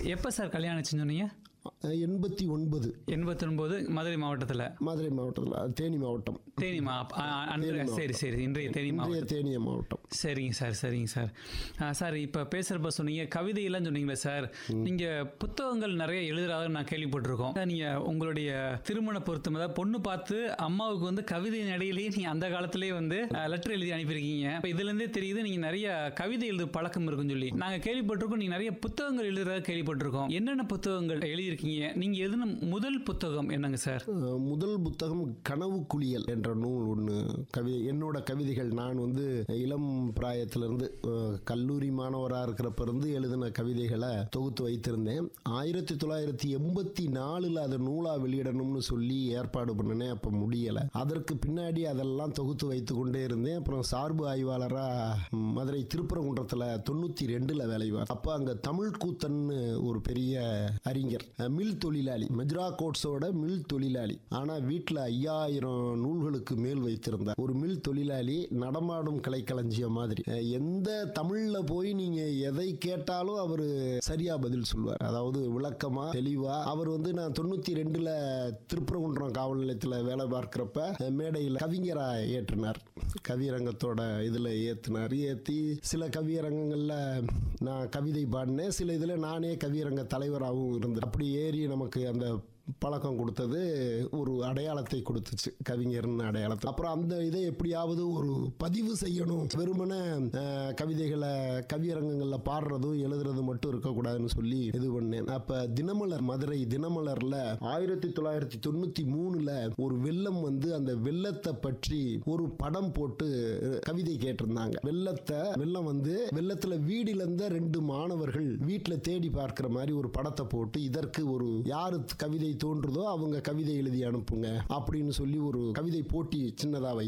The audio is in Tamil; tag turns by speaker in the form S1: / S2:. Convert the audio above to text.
S1: எப்போ சார் கல்யாணம் ஆச்சுன்னு சொன்னீங்க
S2: எண்பத்தி ஒன்பது
S1: எண்பத்தொன்பது மதுரை மாவட்டத்தில்
S2: மதுரை மாவட்டத்தில் தேனி மாவட்டம்
S1: தேனி மா அ- அ- அன்று சரி சரி இன்றைய தேனி
S2: இன்றைய
S1: மாவட்டம்
S2: தேனிய மாவட்டம்
S1: சரிங்க சார் சரிங்க சார் ஆ, சார் இப்போ பேசுகிறப்ப சொன்னீங்க கவிதையெல்லாம் சொன்னீங்களே சார் நீங்கள் புத்தகங்கள் நிறைய எழுதுறதாக நான் கேள்விப்பட்டிருக்கோம் நீங்கள் உங்களுடைய திருமண பொருத்தம் அதாவது பொண்ணு பார்த்து அம்மாவுக்கு வந்து கவிதை நடையிலேயே நீங்கள் அந்த காலத்திலேயே வந்து லெட்டர் எழுதி அனுப்பியிருக்கீங்க இப்போ இதுலேருந்தே தெரியுது நீங்கள் நிறைய கவிதை எழுது பழக்கம் இருக்குன்னு சொல்லி நாங்கள் கேள்விப்பட்டிருக்கோம் நீங்கள் நிறைய புத்தகங்கள் எழுதுறதாக கேள்விப்பட்டிருக்கோம் என்னென்ன புத்தகங்கள் எழுதியிருக்கீங்க நீங்கள் எழுதின முதல் புத்தகம் என்னங்க சார்
S2: அஹ், முதல் புத்தகம் கனவு குளியல் என்ற நூல் ஒன்று கவிதை என்னோட கவிதைகள் நான் வந்து இளம் பிராயத்திலிருந்து அஹ், கல்லூரி மாணவராக இருக்கிறப்ப இருந்து எழுதின கவிதைகளை தொகுத்து வைத்திருந்தேன் ஆயிரத்தி தொள்ளாயிரத்தி எண்பத்தி நாலில் அதை நூலாக வெளியிடணும்னு சொல்லி ஏற்பாடு பண்ணினேன் அப்போ முடியலை அதற்கு பின்னாடி அதெல்லாம் தொகுத்து வைத்து கொண்டே இருந்தேன் அப்புறம் சார்பு ஆய்வாளராக மதுரை திருப்பரங்குன்றத்தில் தொண்ணூற்றி ரெண்டில் வேலை அப்போ அங்கே தமிழ் கூத்தன்னு ஒரு பெரிய அறிஞர் அஹ், மில் தொழிலாளி மெஜ்ரா கோட்ஸோட மில் தொழிலாளி ஆனால் வீட்டில் ஐயாயிரம் நூல்களுக்கு மேல் வைத்திருந்தார் ஒரு மில் தொழிலாளி நடமாடும் கலைக்களஞ்சியம் மாதிரி அஹ், எந்த தமிழில் போய் நீங்கள் எதை கேட்டாலும் அவர் சரியாக பதில் சொல்லுவார் அதாவது விளக்கமாக தெளிவாக அவர் வந்து நான் தொண்ணூற்றி ரெண்டில் திருப்பரங்குன்றம் காவல் நிலையத்தில் வேலை பார்க்குறப்ப மேடையில் கவிஞராக ஏற்றினார் கவியரங்கத்தோட இதில் ஏற்றினார் ஏற்றி சில கவியரங்கங்களில் நான் கவிதை பாடினேன் சில இதில் நானே கவியரங்க தலைவராகவும் இருந்தேன் அப்படி ஏறி நமக்கு அந்த பழக்கம் கொடுத்தது ஒரு அடையாளத்தை கொடுத்துச்சு கவிஞர்னு அடையாளத்தை அப்புறம் அந்த இதை எப்படியாவது ஒரு பதிவு செய்யணும் வெறுமனே அஹ், கவிதைகளை கவியரங்கங்களில் பாடுறதும் எழுதுறதும் மட்டும் இருக்கக்கூடாதுன்னு சொல்லி இது பண்ணேன் அப்போ தினமலர் மதுரை தினமலரில் ஆயிரத்தி தொள்ளாயிரத்தி தொண்ணூற்றி மூணில் ஒரு வெள்ளம் வந்து அந்த வெள்ளத்தை பற்றி ஒரு படம் போட்டு அஹ், கவிதை கேட்டிருந்தாங்க வெள்ளத்தை வெள்ளம் வந்து வெள்ளத்தில் வீடிலிருந்த ரெண்டு மாணவர்கள் வீட்டில் தேடி பார்க்கிற மாதிரி ஒரு படத்தை போட்டு இதற்கு ஒரு யாரு கவிதை தோன்றுதோ அவங்க கவிதை எழுதி அனுப்புங்க அப்படின்னு சொல்லி ஒரு கவிதை போட்டி சின்னதாக வை